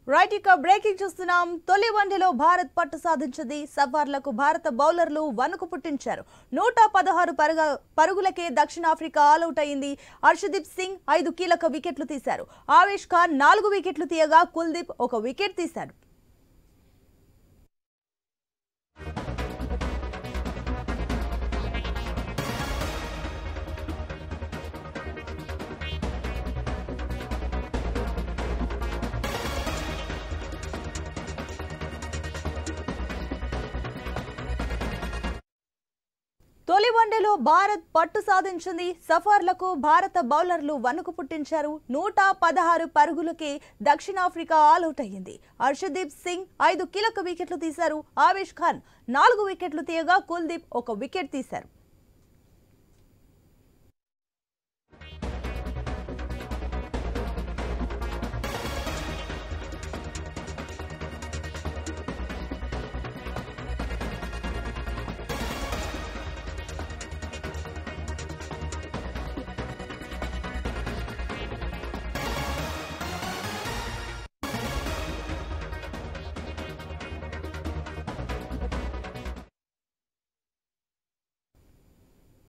right ఇక breaking చూస్తున్నాం తొలి వన్డేలో భారత్ పట్టు సాధించింది సఫార్లకు భారత బౌలర్లు వణుకు పుట్టించారు నూట పదహారు పరుగ పరుగులకే దక్షిణాఫ్రికా ఆల్అౌట్ అయింది హర్షదీప్ సింగ్ ఐదు కీలక వికెట్లు తీశారు ఆవేష్ ఖాన్ నాలుగు వికెట్లు తీయగా కుల్దీప్ ఒక వికెట్ తీశారు తొలి వన్డేలో భారత్ పట్టు సాధించింది సఫార్లకు భారత బౌలర్లు వణుకు పుట్టించారు నూట పదహారు పరుగులకే దక్షిణాఫ్రికా ఆల్అౌట్ అయ్యింది హర్షదీప్ సింగ్ ఐదు కీలక వికెట్లు తీశారు ఆవేష్ ఖాన్ నాలుగు వికెట్లు తీయగా కుల్దీప్ ఒక వికెట్ తీశారు